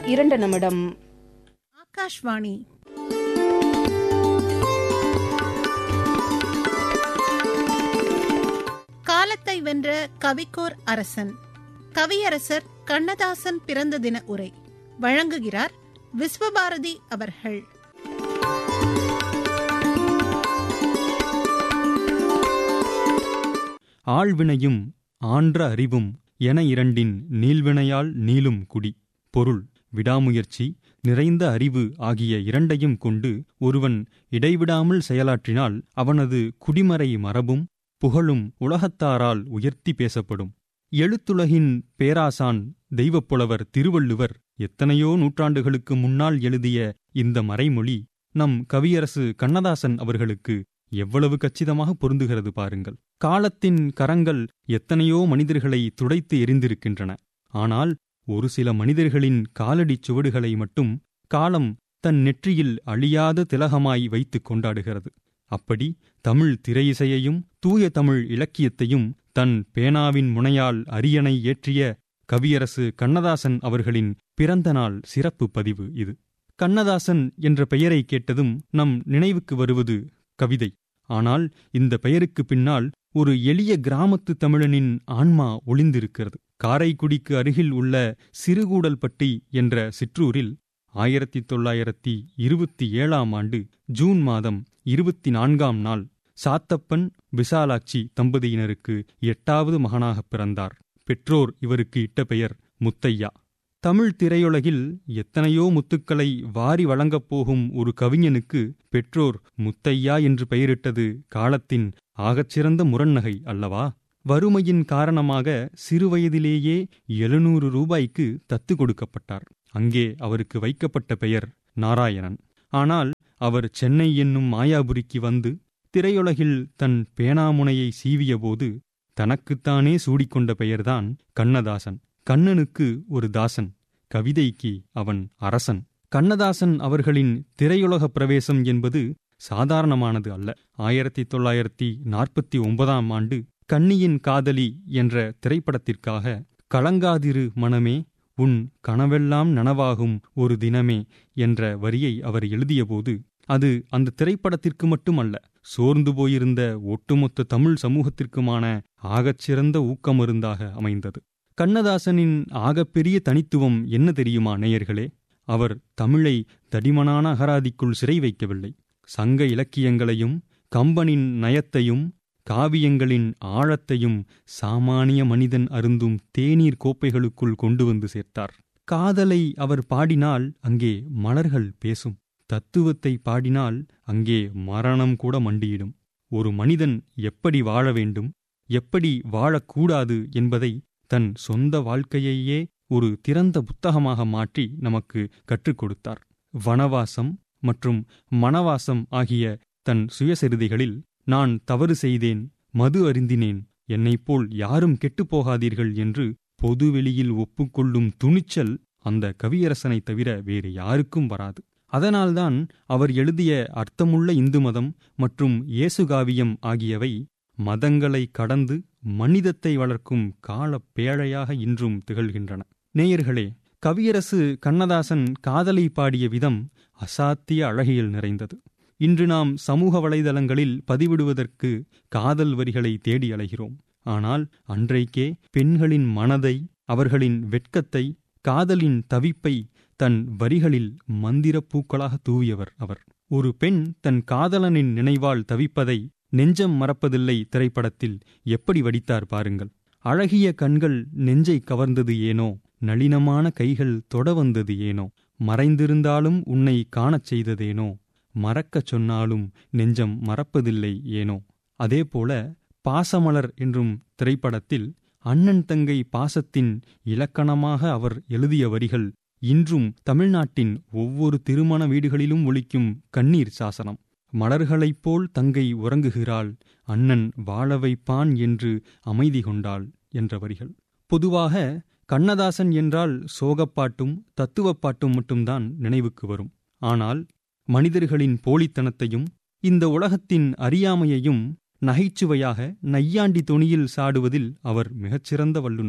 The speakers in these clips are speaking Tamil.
இரண்டு நிமிடம் ஆகாஷ்வாணி காலத்தை வென்ற கவிக்கோர் அரசன் கவியரசர் கண்ணதாசன் பிறந்த தின உரை வழங்குகிறார் விஸ்வபாரதி அவர்கள் ஆழ்வினையும் ஆன்ற அறிவும் என இரண்டின் நீள்வினையால் நீளும் குடி பொருள் விடாமுயற்சி நிறைந்த அறிவு ஆகிய இரண்டையும் கொண்டு ஒருவன் இடைவிடாமல் செயலாற்றினால் அவனது குடிமறை மரபும் புகழும் உலகத்தாரால் உயர்த்தி பேசப்படும் எழுத்துலகின் பேராசான் தெய்வப்புலவர் திருவள்ளுவர் எத்தனையோ நூற்றாண்டுகளுக்கு முன்னால் எழுதிய இந்த மறைமொழி நம் கவியரசு கண்ணதாசன் அவர்களுக்கு எவ்வளவு கச்சிதமாக பொருந்துகிறது பாருங்கள் காலத்தின் கரங்கள் எத்தனையோ மனிதர்களை துடைத்து எரிந்திருக்கின்றன ஆனால் ஒரு சில மனிதர்களின் காலடிச் சுவடுகளை மட்டும் காலம் தன் நெற்றியில் அழியாத திலகமாய் வைத்துக் கொண்டாடுகிறது அப்படி தமிழ் திரையிசையையும் தூய தமிழ் இலக்கியத்தையும் தன் பேனாவின் முனையால் அரியணை ஏற்றிய கவியரசு கண்ணதாசன் அவர்களின் பிறந்த நாள் சிறப்பு பதிவு இது கண்ணதாசன் என்ற பெயரை கேட்டதும் நம் நினைவுக்கு வருவது கவிதை ஆனால் இந்த பெயருக்கு பின்னால் ஒரு எளிய கிராமத்து தமிழனின் ஆன்மா ஒளிந்திருக்கிறது காரைக்குடிக்கு அருகில் உள்ள சிறுகூடல்பட்டி என்ற சிற்றூரில் ஆயிரத்தி தொள்ளாயிரத்தி இருபத்தி ஏழாம் ஆண்டு ஜூன் மாதம் இருபத்தி நான்காம் நாள் சாத்தப்பன் விசாலாட்சி தம்பதியினருக்கு எட்டாவது மகனாகப் பிறந்தார் பெற்றோர் இவருக்கு இட்ட பெயர் முத்தையா தமிழ் திரையுலகில் எத்தனையோ முத்துக்களை வாரி வழங்கப் போகும் ஒரு கவிஞனுக்கு பெற்றோர் முத்தையா என்று பெயரிட்டது காலத்தின் ஆகச்சிறந்த முரண்நகை அல்லவா வறுமையின் காரணமாக சிறுவயதிலேயே எழுநூறு ரூபாய்க்கு தத்து கொடுக்கப்பட்டார் அங்கே அவருக்கு வைக்கப்பட்ட பெயர் நாராயணன் ஆனால் அவர் சென்னை என்னும் மாயாபுரிக்கு வந்து திரையுலகில் தன் பேனாமுனையை சீவியபோது தனக்குத்தானே சூடிக்கொண்ட பெயர்தான் கண்ணதாசன் கண்ணனுக்கு ஒரு தாசன் கவிதைக்கு அவன் அரசன் கண்ணதாசன் அவர்களின் திரையுலக பிரவேசம் என்பது சாதாரணமானது அல்ல ஆயிரத்தி தொள்ளாயிரத்தி நாற்பத்தி ஒன்பதாம் ஆண்டு கன்னியின் காதலி என்ற திரைப்படத்திற்காக கலங்காதிரு மனமே உன் கனவெல்லாம் நனவாகும் ஒரு தினமே என்ற வரியை அவர் எழுதியபோது அது அந்த திரைப்படத்திற்கு மட்டுமல்ல சோர்ந்து போயிருந்த ஒட்டுமொத்த தமிழ் சமூகத்திற்குமான ஆகச்சிறந்த ஊக்கமருந்தாக அமைந்தது கண்ணதாசனின் ஆகப்பெரிய தனித்துவம் என்ன தெரியுமா நேயர்களே அவர் தமிழை தடிமனான அகராதிக்குள் சிறை வைக்கவில்லை சங்க இலக்கியங்களையும் கம்பனின் நயத்தையும் காவியங்களின் ஆழத்தையும் சாமானிய மனிதன் அருந்தும் தேநீர் கோப்பைகளுக்குள் கொண்டு வந்து சேர்த்தார் காதலை அவர் பாடினால் அங்கே மலர்கள் பேசும் தத்துவத்தை பாடினால் அங்கே மரணம் கூட மண்டியிடும் ஒரு மனிதன் எப்படி வாழ வேண்டும் எப்படி வாழக்கூடாது என்பதை தன் சொந்த வாழ்க்கையையே ஒரு திறந்த புத்தகமாக மாற்றி நமக்கு கற்றுக் கொடுத்தார் வனவாசம் மற்றும் மணவாசம் ஆகிய தன் சுயசரிதைகளில் நான் தவறு செய்தேன் மது அருந்தினேன் என்னைப்போல் யாரும் கெட்டுப் போகாதீர்கள் என்று பொதுவெளியில் ஒப்புக்கொள்ளும் துணிச்சல் அந்த கவியரசனைத் தவிர வேறு யாருக்கும் வராது அதனால்தான் அவர் எழுதிய அர்த்தமுள்ள இந்து மதம் மற்றும் இயேசுகாவியம் ஆகியவை மதங்களை கடந்து மனிதத்தை வளர்க்கும் கால பேழையாக இன்றும் திகழ்கின்றன நேயர்களே கவியரசு கண்ணதாசன் காதலை பாடிய விதம் அசாத்திய அழகியல் நிறைந்தது இன்று நாம் சமூக வலைதளங்களில் பதிவிடுவதற்கு காதல் வரிகளை தேடி அலைகிறோம் ஆனால் அன்றைக்கே பெண்களின் மனதை அவர்களின் வெட்கத்தை காதலின் தவிப்பை தன் வரிகளில் மந்திரப் பூக்களாக தூவியவர் அவர் ஒரு பெண் தன் காதலனின் நினைவால் தவிப்பதை நெஞ்சம் மறப்பதில்லை திரைப்படத்தில் எப்படி வடித்தார் பாருங்கள் அழகிய கண்கள் நெஞ்சை கவர்ந்தது ஏனோ நளினமான கைகள் தொட வந்தது ஏனோ மறைந்திருந்தாலும் உன்னை காணச் செய்ததேனோ மறக்கச் சொன்னாலும் நெஞ்சம் மறப்பதில்லை ஏனோ அதேபோல பாசமலர் என்றும் திரைப்படத்தில் அண்ணன் தங்கை பாசத்தின் இலக்கணமாக அவர் எழுதிய வரிகள் இன்றும் தமிழ்நாட்டின் ஒவ்வொரு திருமண வீடுகளிலும் ஒலிக்கும் கண்ணீர் சாசனம் மலர்களைப் போல் தங்கை உறங்குகிறாள் அண்ணன் வாழ வைப்பான் என்று அமைதி கொண்டாள் என்ற வரிகள் பொதுவாக கண்ணதாசன் என்றால் சோகப்பாட்டும் தத்துவப்பாட்டும் மட்டும்தான் நினைவுக்கு வரும் ஆனால் மனிதர்களின் போலித்தனத்தையும் இந்த உலகத்தின் அறியாமையையும் நகைச்சுவையாக நையாண்டி தொனியில் சாடுவதில் அவர் மிகச்சிறந்த வல்லுனர்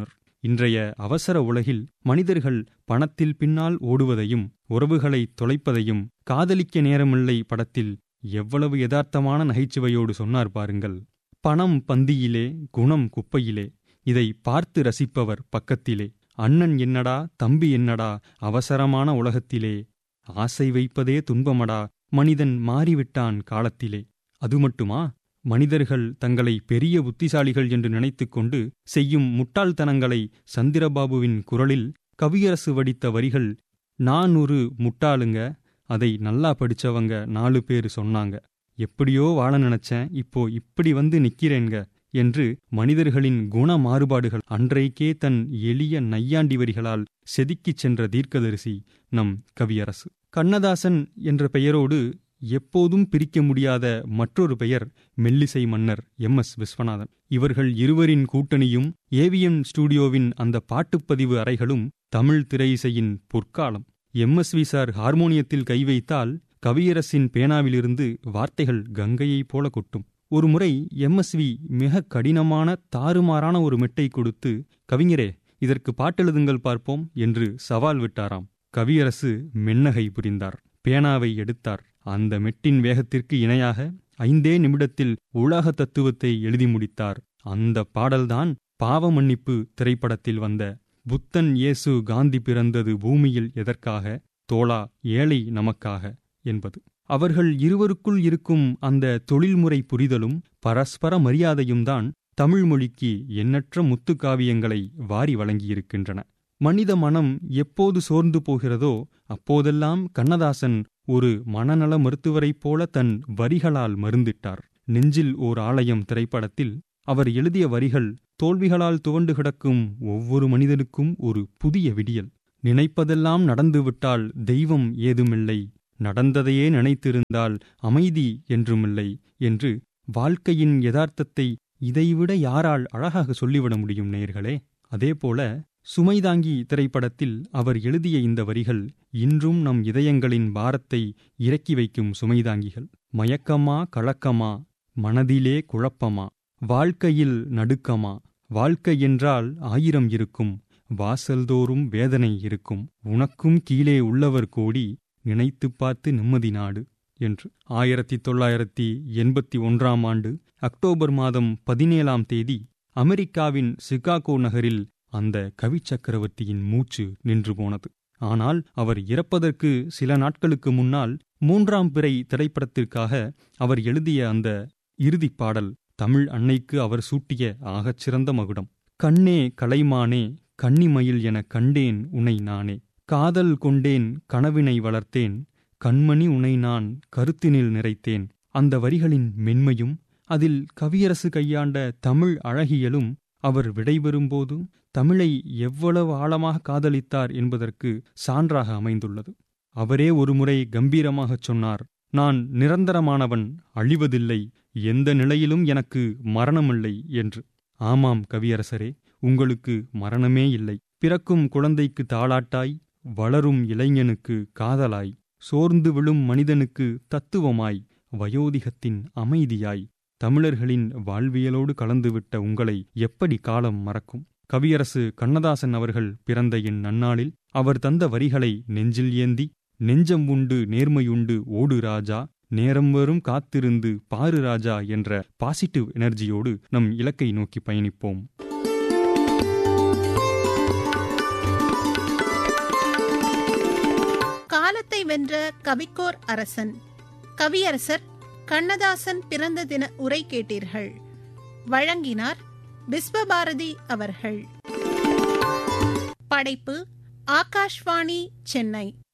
இன்றைய அவசர உலகில் மனிதர்கள் பணத்தில் பின்னால் ஓடுவதையும் உறவுகளை தொலைப்பதையும் காதலிக்க நேரமில்லை படத்தில் எவ்வளவு யதார்த்தமான நகைச்சுவையோடு சொன்னார் பாருங்கள் பணம் பந்தியிலே குணம் குப்பையிலே இதை பார்த்து ரசிப்பவர் பக்கத்திலே அண்ணன் என்னடா தம்பி என்னடா அவசரமான உலகத்திலே ஆசை வைப்பதே துன்பமடா மனிதன் மாறிவிட்டான் காலத்திலே அது மட்டுமா மனிதர்கள் தங்களை பெரிய புத்திசாலிகள் என்று நினைத்துக் கொண்டு செய்யும் முட்டாள்தனங்களை சந்திரபாபுவின் குரலில் கவியரசு வடித்த வரிகள் நான் ஒரு முட்டாளுங்க அதை நல்லா படிச்சவங்க நாலு பேர் சொன்னாங்க எப்படியோ வாழ நினைச்சேன் இப்போ இப்படி வந்து நிக்கிறேங்க என்று மனிதர்களின் குண மாறுபாடுகள் அன்றைக்கே தன் எளிய நையாண்டி வரிகளால் செதுக்கிச் சென்ற தீர்க்கதரிசி நம் கவியரசு கண்ணதாசன் என்ற பெயரோடு எப்போதும் பிரிக்க முடியாத மற்றொரு பெயர் மெல்லிசை மன்னர் எம் எஸ் விஸ்வநாதன் இவர்கள் இருவரின் கூட்டணியும் ஏவிஎம் ஸ்டுடியோவின் அந்த பாட்டுப்பதிவு அறைகளும் தமிழ் திரையிசையின் பொற்காலம் எம் எஸ் வி சார் ஹார்மோனியத்தில் கை வைத்தால் கவியரசின் பேனாவிலிருந்து வார்த்தைகள் கங்கையைப் போல கொட்டும் ஒருமுறை எம்எஸ்வி மிக கடினமான தாறுமாறான ஒரு மெட்டை கொடுத்து கவிஞரே இதற்கு பாட்டெழுதுங்கள் பார்ப்போம் என்று சவால் விட்டாராம் கவியரசு மென்னகை புரிந்தார் பேனாவை எடுத்தார் அந்த மெட்டின் வேகத்திற்கு இணையாக ஐந்தே நிமிடத்தில் உலக தத்துவத்தை எழுதி முடித்தார் அந்த பாடல்தான் பாவ மன்னிப்பு திரைப்படத்தில் வந்த புத்தன் இயேசு காந்தி பிறந்தது பூமியில் எதற்காக தோளா ஏழை நமக்காக என்பது அவர்கள் இருவருக்குள் இருக்கும் அந்த தொழில்முறை புரிதலும் பரஸ்பர மரியாதையும் தான் தமிழ் மொழிக்கு எண்ணற்ற முத்துக்காவியங்களை வாரி வழங்கியிருக்கின்றன மனித மனம் எப்போது சோர்ந்து போகிறதோ அப்போதெல்லாம் கண்ணதாசன் ஒரு மனநல மருத்துவரைப் போல தன் வரிகளால் மருந்திட்டார் நெஞ்சில் ஓர் ஆலயம் திரைப்படத்தில் அவர் எழுதிய வரிகள் தோல்விகளால் துவண்டு கிடக்கும் ஒவ்வொரு மனிதனுக்கும் ஒரு புதிய விடியல் நினைப்பதெல்லாம் நடந்துவிட்டால் தெய்வம் ஏதுமில்லை நடந்ததையே நினைத்திருந்தால் அமைதி என்றுமில்லை என்று வாழ்க்கையின் யதார்த்தத்தை இதைவிட யாரால் அழகாக சொல்லிவிட முடியும் நேர்களே அதேபோல சுமைதாங்கி திரைப்படத்தில் அவர் எழுதிய இந்த வரிகள் இன்றும் நம் இதயங்களின் பாரத்தை இறக்கி வைக்கும் சுமைதாங்கிகள் மயக்கமா கலக்கமா மனதிலே குழப்பமா வாழ்க்கையில் நடுக்கமா வாழ்க்கை என்றால் ஆயிரம் இருக்கும் வாசல்தோறும் வேதனை இருக்கும் உனக்கும் கீழே உள்ளவர் கோடி நினைத்துப் பார்த்து நிம்மதி நாடு என்று ஆயிரத்தி தொள்ளாயிரத்தி எண்பத்தி ஒன்றாம் ஆண்டு அக்டோபர் மாதம் பதினேழாம் தேதி அமெரிக்காவின் சிகாகோ நகரில் அந்த கவி சக்கரவர்த்தியின் மூச்சு நின்று போனது ஆனால் அவர் இறப்பதற்கு சில நாட்களுக்கு முன்னால் மூன்றாம் பிறை திரைப்படத்திற்காக அவர் எழுதிய அந்த இறுதிப் பாடல் தமிழ் அன்னைக்கு அவர் சூட்டிய ஆகச்சிறந்த மகுடம் கண்ணே கலைமானே கன்னிமயில் என கண்டேன் உனை நானே காதல் கொண்டேன் கனவினை வளர்த்தேன் கண்மணி உனை நான் கருத்தினில் நிறைத்தேன் அந்த வரிகளின் மென்மையும் அதில் கவியரசு கையாண்ட தமிழ் அழகியலும் அவர் விடைபெறும்போதும் தமிழை எவ்வளவு ஆழமாக காதலித்தார் என்பதற்கு சான்றாக அமைந்துள்ளது அவரே ஒருமுறை கம்பீரமாகச் சொன்னார் நான் நிரந்தரமானவன் அழிவதில்லை எந்த நிலையிலும் எனக்கு மரணமில்லை என்று ஆமாம் கவியரசரே உங்களுக்கு மரணமே இல்லை பிறக்கும் குழந்தைக்கு தாளாட்டாய் வளரும் இளைஞனுக்கு காதலாய் சோர்ந்து விழும் மனிதனுக்கு தத்துவமாய் வயோதிகத்தின் அமைதியாய் தமிழர்களின் வாழ்வியலோடு கலந்துவிட்ட உங்களை எப்படி காலம் மறக்கும் கவியரசு கண்ணதாசன் அவர்கள் பிறந்த என் நன்னாளில் அவர் தந்த வரிகளை நெஞ்சில் ஏந்தி நெஞ்சம் உண்டு நேர்மையுண்டு ஓடு ராஜா நேரம் வரும் காத்திருந்து பாரு ராஜா என்ற பாசிட்டிவ் எனர்ஜியோடு நம் இலக்கை நோக்கி பயணிப்போம் காலத்தை வென்ற கவிக்கோர் அரசன் கவியரசர் கண்ணதாசன் பிறந்த தின உரை கேட்டீர்கள் வழங்கினார் விஸ்வபாரதி அவர்கள் படைப்பு ஆகாஷ்வாணி சென்னை